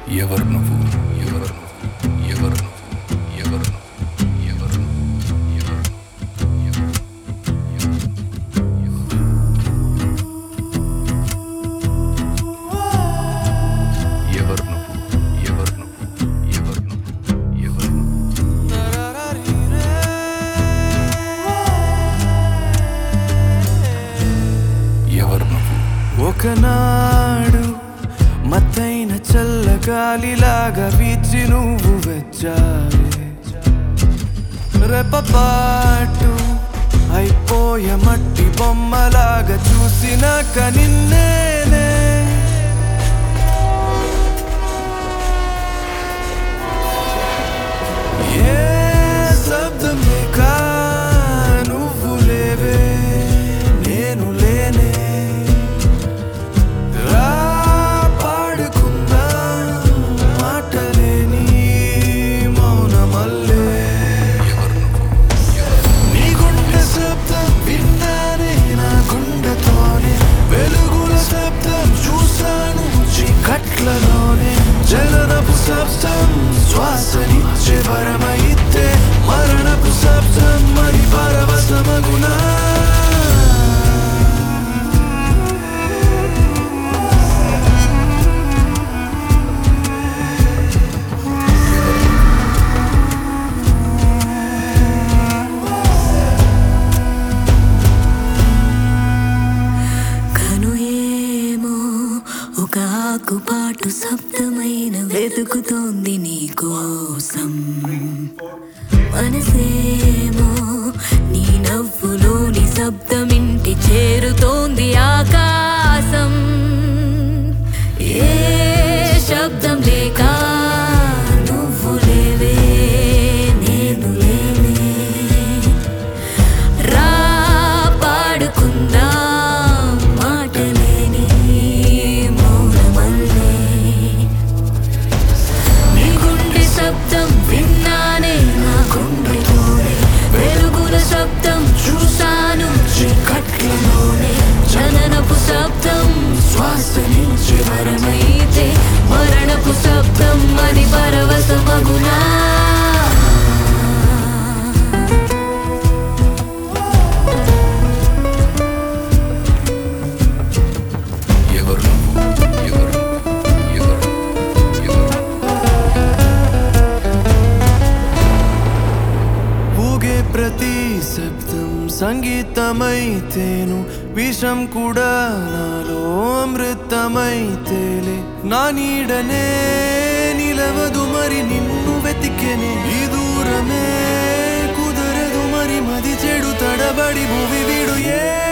ఎవరు నువ్వు ఎవరు నువ్వు ఎవరు నువ్వు ఎవరు నువ్వు ఎవరు నువ్వు ఎవరు ఎవరు ఎవరు నువ్వు ఎవరు నువ్వు ఎవరు నువ్వు ఎవరు నువ్వు ఎవరు నువ్వు ఒకనాడు మత్తైన చల్లగాలిలాగా వీచి నువ్వు వచ్చావే రెప్పపాటు అయిపోయే మట్టి బొమ్మలాగా చూసినాక నిన్నేనే ఏ శబ్దం లేక నువ్వు లేవే నేను లేనే రా పాడుకుందాం మాటలేని మౌనమల్లే ఎవరు నువ్వు నీ గుండె శబ్దం విన్నానే నా గుండెతోనే వెలుగుల శబ్దం చూశాను చీకట్లలోనే జలనపు శబ్దం శ్వాసనిచ్చే వరమైతే మరణపు శబ్దం మరి పరవశమగునా కను ఏమో ఒక ఆకుపాటు శబ్దమైన వెతుకుతోంది నీ కోసం మనసేమో నీ నవ్వులోని శబ్దమింటి చేరుతోంది ఆకాశం ఏ శబ్దం లేక నువ్వు లేవే నేను లేనే రా పాడుకుందాం మాటలేని మౌనమల్లే నీ గుండె శబ్దం విన్నానే నా గుండెలోనే వెలుగుల శబ్దం చూశాను చీకట్లలోనే జననపు శబ్దం శ్వాసనిచ్చే వరమైతే మరణపు శబ్దం అది పరవశమగునా ఎవరు నువ్వు ఎవరు నువ్వు ఎవరు నువ్వు ఎవరు ఊగే ప్రతి శబ్దం సంగీతమైతేను విషం కూడా నాలో అమృతమైతేలే నా నీడనే నిలవదు మరి నిన్ను వెతికెనే ఈ దూరమే కుదరదు మరి మది చెడు తడబడి భూమి వీడు ఏ